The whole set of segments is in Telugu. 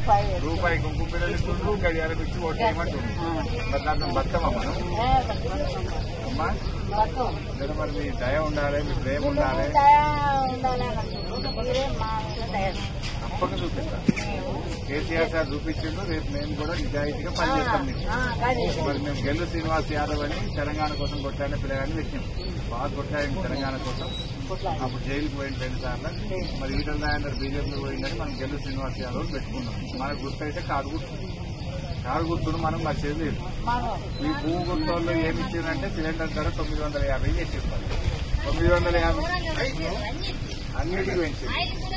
రూపాయి రూపాయి కుంకుమ పిల్లలు ఇస్తుండ్రు గడియారం ఇచ్చి ఓటు వేయమంటుండ్రు మరి దాంట్లో బతమా మనం ఏ, బతుకమ్మ. అమ్మా బతుకమ్మ. లేదా మరి మీ దయ ఉండాలి మీ ప్రేమ వీళ్ళు ఉండాలి దయ ఉండాలి అని అనుకుంటున్నారు. మీరే మా మీద దయ తప్పక చూపిస్తాను కేసీఆర్ సార్ చూపించిండు రేపు మేము కూడా నిజాయితీగా పనిచేస్తాం మీకు ఆ, కాదు. మరి మేము గెల్లు శ్రీనివాస్ యాదవ్ అని తెలంగాణ కోసం కొట్టాడిన పిల్లగాని పెట్టినాం బాగా కొట్టాడు తెలంగాణ కోసం కొట్లాడి. అప్పుడు జైలుకు పోయిన రెండు సార్లు మరి ఈటల రాజేందర్ బీజేపీలో పోయిందని మనం గెల్లు శ్రీనివాస్ యాదవ్ పెట్టుకున్నాం మనకు గుర్తు అయితే కారు గుర్తు కారు గుర్తును మనం మర్చేది మనం ఈ భూమి గుర్తుల్లో ఏమి ఇచ్చిందంటే సిలిండర్ ధర తొమ్మిది వందల యాభై చేసేస్తారు తొమ్మిది వందల యాభై అన్నిటికీ పెంచింది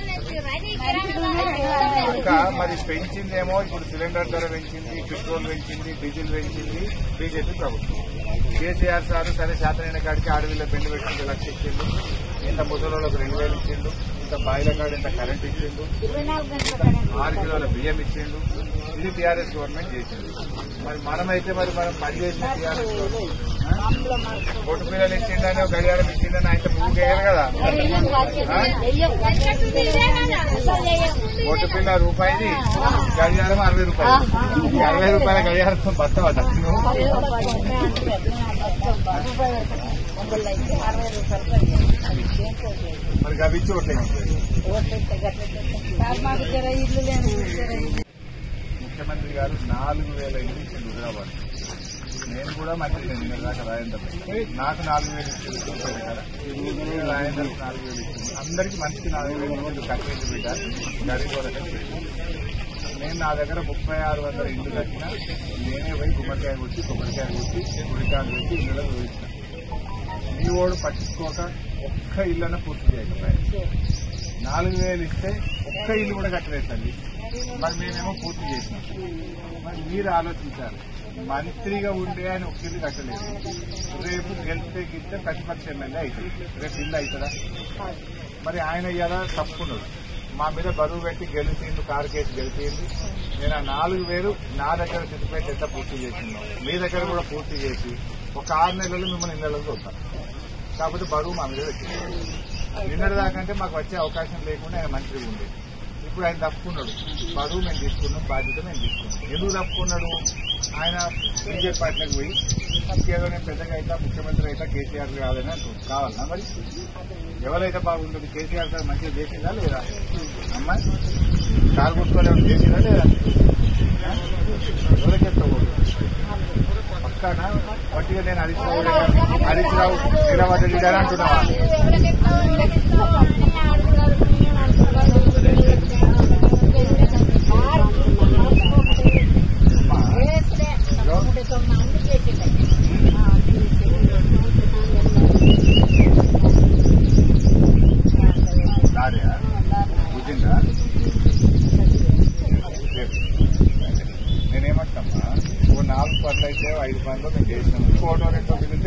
ఇంకా మరి పెంచిందేమో ఇప్పుడు సిలిండర్ ధర పెంచింది పెట్రోల్ పెంచింది డీజిల్ పెంచింది బీజేపీ ప్రభుత్వం కేసీఆర్ సార్ సరే శాతనైన కాడికి అడవిలో పెళ్లి పెట్టింది లక్ష ఇచ్చిండు ఇంత ముసలోళ్ళకి రెండు వేలు ఇచ్చిండు ఇంత బాయిల కాడ ఇంత కరెంట్ ఇచ్చిండు ఇరవై నాలుగు గంటల కరెంట్ ఆరు కిలోల బియ్యం ఇచ్చిండు ఇది టీఆర్ఎస్ గవర్నమెంట్ చేసింది మరి మనమైతే మరి మనం పనిచేసిన టీఆర్ఎస్ గవర్నమెంట్ ఆ? అందులో మనకు ఓటు పిల్లలు ఇచ్చిండని ఒక గడియారం ఇచ్చిండని ఆయన పువ్వు వేయరు కదా వెయ్యం కాదు. ఆ? వెయ్యం కాదు. అసలు వెయ్యం. ఓటు పిల్ల రూపాయిది గడియారం అరవై రూపాయలు ఈ అరవై రూపాయల గడియారం బతవట నువ్వు పది రూపాయలు ఉన్నాయి అంటే బతుకమ్మ. రూపాయి పెడతాం. వందలు అయితే అరవై రూపాయలు పెడతాం. అది దేంతో చేయదు. మరి అవి ఇచ్చి ఓట్లే ఓట్లయితే గట్ల చేస్తాం. సార్ మాకు జర ఇల్లు లేని జర ఇల్లు. ముఖ్యమంత్రి గారు నాలుగు వేల ఇల్లు ఇచ్చింది హుజరాబాద్ నేను కూడా మంత్రి నేను దాకా రాజేంద్ర నాకు నాలుగు వేలు ఇచ్చింది చూసాను కదా నేను రాజేంద్ర నాలుగు వేలు ఇచ్చింది అందరికి మనిషికి నాలుగు వేలు ఇచ్చింది కట్టేసి బిడ్డ గరీబ్ వాళ్ళకి నేను నా దగ్గర ముప్పై ఆరు వందల ఇల్లు కట్టిన నేనే పోయి గుమ్మడికాయ కొట్టి కొబ్బరికాయ కొట్టి గుడికాయలు పెట్టి ఇళ్ళలో వేసిన మీ ఓడు పట్టించుకోక ఒక్క ఇళ్ళన పూర్తి చేయకపోయాయి నాలుగు వేలు ఇస్తే ఒక్క ఇల్లు కూడా కట్టలేదు తల్లి మరి మేమేమో పూర్తి చేసినాం మరి మీరు ఆలోచించాలి మంత్రిగా ఉండే ఆయన ఒక్క ఇల్లు కట్టలేదు రేపు గెలిస్తే గిస్తే ప్రతిపక్ష ఎమ్మెల్యే అవుతుంది రేపు ఇల్లు అవుతుందా మరి ఆయన ఇలా తప్పుకున్నాడు మా మీద బరువు పెట్టి గెలిచిండు కారు కేసు గెలిచింది నేను ఆ నాలుగు వేలు నా దగ్గర సిద్ధిపేట ఎంత పూర్తి చేసిందో మీ దగ్గర కూడా పూర్తి చేసి ఒక ఆరు నెలలు మిమ్మల్ని ఇళ్ళలో చూస్తాను కాకపోతే బరువు మా మీద పెట్టింది నిన్నటి దాకంటే మాకు వచ్చే అవకాశం లేకుండా ఆయన మంత్రిగా ఉండేది ఇప్పుడు ఆయన తప్పుకున్నాడు బరువు మేము తీసుకున్నాం బాధ్యత మేము తీసుకున్నాం ఎందుకు తప్పుకున్నాడు ఆయన బీజేపీ పార్టీలకు పోయి ఇంకేదో నేను పెద్దగా అయితే ముఖ్యమంత్రి అయితే కేసీఆర్ కాదని అంటుంది కావాలన్నా మరి ఎవరైతే బాగుంటుంది కేసీఆర్ గారు మంచిగా చేసిందా లేదా అమ్మాయి కారు గుర్తుకోలేమని చేసిందా లేదా ఆ? ఎవరికెత్తకూడదు పక్కన పట్టిగా నేను హరీష్ రావు హరీష్ రావు నిలబడ్డ లీడర్ అంటున్నావా దారియా కుదిందా నేనేమంటున్నా ఓ నాలుగు పనులు అయితే ఐదు పనులు మేము చేసినాం ఫోటో రెండు